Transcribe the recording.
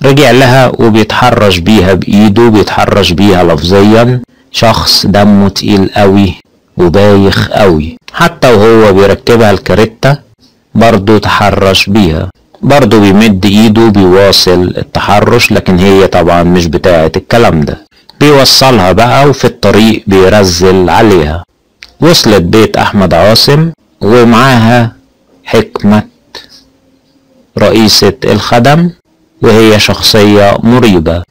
رجع لها وبيتحرش بيها بإيده بيتحرش بيها لفظيا شخص دمه تقيل قوي وبايخ قوي حتى وهو بيركبها الكاريتا برضه تحرش بيها برضه بيمد ايده بيواصل التحرش لكن هي طبعا مش بتاعة الكلام ده بيوصلها بقى وفي الطريق بيرزل عليها وصلت بيت احمد عاصم ومعاها حكمة رئيسة الخدم وهي شخصية مريبة